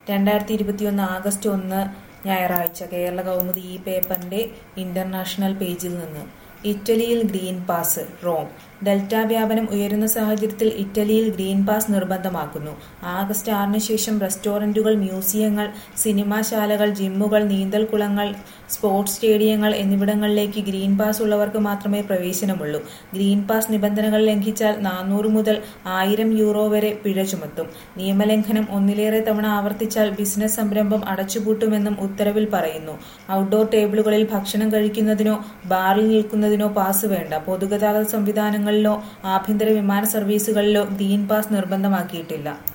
രണ്ടായിരത്തി ഇരുപത്തിയൊന്ന് ആഗസ്റ്റ് ഒന്ന് ഞായറാഴ്ച കേരള കൗമുദി ഈ പേപ്പറിന്റെ ഇന്റർനാഷണൽ പേജിൽ നിന്ന് ഇറ്റലിയിൽ ഗ്രീൻ പാസ് റോം ഡെൽറ്റ വ്യാപനം ഉയരുന്ന സാഹചര്യത്തിൽ ഇറ്റലിയിൽ ഗ്രീൻ പാസ് നിർബന്ധമാക്കുന്നു ആഗസ്റ്റ് ആറിന് ശേഷം റെസ്റ്റോറന്റുകൾ മ്യൂസിയങ്ങൾ സിനിമാശാലകൾ ജിമ്മുകൾ നീന്തൽക്കുളങ്ങൾ സ്പോർട്സ് സ്റ്റേഡിയങ്ങൾ എന്നിവിടങ്ങളിലേക്ക് ഗ്രീൻ പാസ് ഉള്ളവർക്ക് മാത്രമേ പ്രവേശനമുള്ളൂ ഗ്രീൻ പാസ് നിബന്ധനകൾ ലംഘിച്ചാൽ നാനൂറ് മുതൽ ആയിരം യൂറോ വരെ പിഴ ചുമത്തും നിയമലംഘനം ഒന്നിലേറെ തവണ ആവർത്തിച്ചാൽ ബിസിനസ് സംരംഭം അടച്ചുപൂട്ടുമെന്നും ഉത്തരവിൽ പറയുന്നു ഔട്ട്ഡോർ ടേബിളുകളിൽ ഭക്ഷണം കഴിക്കുന്നതിനോ ബാറിൽ നിൽക്കുന്നതിനോ പാസ് വേണ്ട പൊതുഗതാഗത സംവിധാനങ്ങളിലോ ആഭ്യന്തര വിമാന സർവീസുകളിലോ ഗ്രീൻ പാസ് നിർബന്ധമാക്കിയിട്ടില്ല